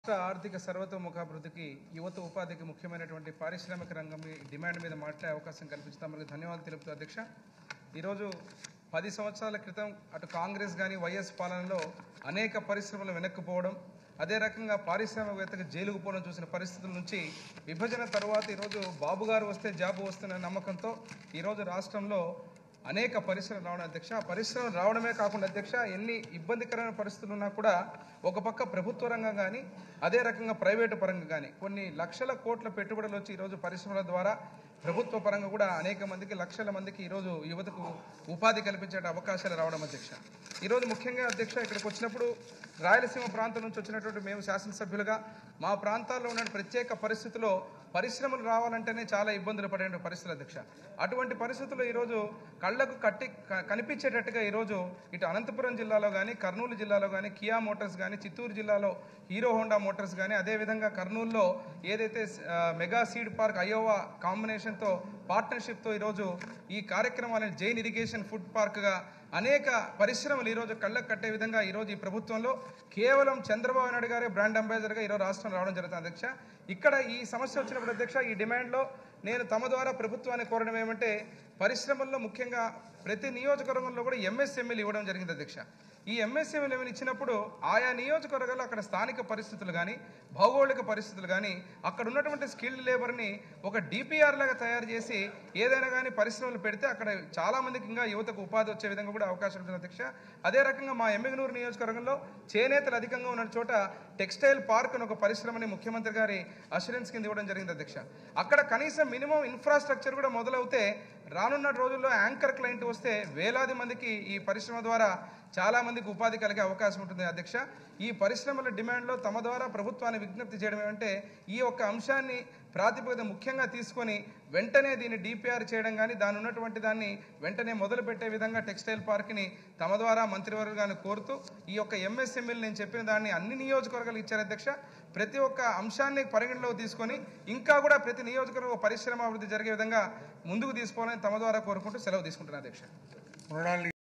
రాష్ట్ర ఆర్థిక సర్వతోముఖాభివృద్ధికి యువత ఉపాధికి ముఖ్యమైనటువంటి పారిశ్రామిక రంగం మీ డిమాండ్ మీద మాట్లాడే అవకాశం కల్పిస్తామని ధన్యవాదాలు తెలుపుతూ అధ్యక్ష ఈరోజు పది సంవత్సరాల క్రితం అటు కాంగ్రెస్ కానీ వైఎస్ పాలనలో అనేక పరిశ్రమలు వెనక్కిపోవడం అదే రకంగా పారిశ్రామికవేత్తకు జైలుకు పోవడం చూసిన పరిస్థితుల నుంచి విభజన తర్వాత ఈరోజు బాబు గారు వస్తే జాబు వస్తున్న నమ్మకంతో ఈరోజు రాష్ట్రంలో అనేక పరిశ్రమలు రావడం అధ్యక్ష ఆ పరిశ్రమలు రావడమే కాకుండా అధ్యక్ష ఎన్ని ఇబ్బందికరమైన పరిస్థితులు ఉన్నా కూడా ఒక పక్క ప్రభుత్వ రంగం కానీ అదే రకంగా ప్రైవేటు పరంగా కానీ కొన్ని లక్షల కోట్ల పెట్టుబడులు వచ్చి ఈరోజు పరిశ్రమల ద్వారా ప్రభుత్వ పరంగా కూడా అనేక మందికి లక్షల మందికి ఈరోజు యువతకు ఉపాధి కల్పించే అవకాశాలు రావడం అధ్యక్ష ఈరోజు ముఖ్యంగా అధ్యక్ష ఇక్కడికి వచ్చినప్పుడు రాయలసీమ ప్రాంతం నుంచి వచ్చినటువంటి మేము శాసనసభ్యులుగా మా ప్రాంతాల్లో ఉన్న ప్రత్యేక పరిస్థితుల్లో పరిశ్రమలు రావాలంటేనే చాలా ఇబ్బందులు పడే పరిస్థితులు అధ్యక్ష అటువంటి పరిస్థితుల్లో ఈరోజు కళ్ళకు కట్టి క- కనిపించేటట్టుగా ఈరోజు ఇటు అనంతపురం జిల్లాలో కానీ కర్నూలు జిల్లాలో కానీ కియా మోటార్స్ కానీ చిత్తూరు జిల్లాలో హీరో హోండా మోటార్స్ కానీ అదేవిధంగా కర్నూలులో ఏదైతే ఆ, మెగా సీడ్ పార్క్ అయోవా కాంబినేషన్తో పార్ట్నర్షిప్తో ఈరోజు ఈ కార్యక్రమాలను జైన్ ఇరిగేషన్ ఫుడ్ పార్క్గా అనేక పరిశ్రమలు ఈరోజు కళ్ళకు కట్టే విధంగా ఈరోజు ఈ ప్రభుత్వంలో కేవలం చంద్రబాబు నాయుడు గారే బ్రాండ్ అంబాసిడర్గా ఈరోజు రాష్ట్రం రావడం జరుగుతుంది అధ్యక్ష ఇక్కడ ఈ సమస్య వచ్చినప్పుడు అధ్యక్ష ఈ డిమాండ్లో నేను తమ ద్వారా ప్రభుత్వాన్ని కోరడం ఏమంటే పరిశ్రమల్లో ముఖ్యంగా ప్రతి నియోజకవర్గంలో కూడా ఎంఎస్ఎంఈలు ఇవ్వడం జరిగింది అధ్యక్ష ఈ ఎంఎస్ఎంఈలు ఏమైనా ఇచ్చినప్పుడు ఆయా నియోజకవర్గాల్లో అక్కడ స్థానిక పరిస్థితులు కానీ భౌగోళిక పరిస్థితులు కానీ అక్కడ ఉన్నటువంటి స్కిల్డ్ లేబర్ని ఒక డిపిఆర్ లాగా తయారు చేసి ఏదైనా కానీ పరిశ్రమలు పెడితే అక్కడ చాలా మందికి ఇంకా యువతకు ఉపాధి వచ్చే విధంగా కూడా అవకాశం ఉంటుంది అధ్యక్ష అదే రకంగా మా ఎమ్మిగనూరు నియోజకవర్గంలో చేనేతలు అధికంగా ఉన్న చోట టెక్స్టైల్ పార్క్ అని ఒక పరిశ్రమని ముఖ్యమంత్రి గారి అష్యూరెన్స్ కింద ఇవ్వడం జరిగింది అధ్యక్ష అక్కడ కనీసం మినిమం ఇన్ఫ్రాస్ట్రక్చర్ కూడా మొదలవుతే రానున్న రోజుల్లో యాంకర్ క్లయింట్ వస్తే వేలాది మందికి ఈ పరిశ్రమ ద్వారా చాలా మందికి ఉపాధి కలిగే అవకాశం ఉంటుంది అధ్యక్ష ఈ పరిశ్రమల డిమాండ్లో తమ ద్వారా ప్రభుత్వాన్ని విజ్ఞప్తి చేయడం ఏమంటే ఈ యొక్క అంశాన్ని ప్రాతిపదిక ముఖ్యంగా తీసుకొని వెంటనే దీన్ని డిపిఆర్ చేయడం కానీ దాని ఉన్నటువంటి దాన్ని వెంటనే మొదలు పెట్టే విధంగా టెక్స్టైల్ పార్క్ని తమ ద్వారా మంత్రివర్గాన్ని కోరుతూ ఈ యొక్క ఎంఎస్ఎంఈలు నేను చెప్పిన దాన్ని అన్ని నియోజకవర్గాలు ఇచ్చారు అధ్యక్ష ప్రతి ఒక్క అంశాన్ని పరిగణలోకి తీసుకొని ఇంకా కూడా ప్రతి నియోజకవర్గ పరిశ్రమ అభివృద్ధి జరిగే విధంగా ముందుకు తీసుకోవాలని తమ ద్వారా కోరుకుంటూ సెలవు తీసుకుంటున్నాను అధ్యక్ష మృణాలి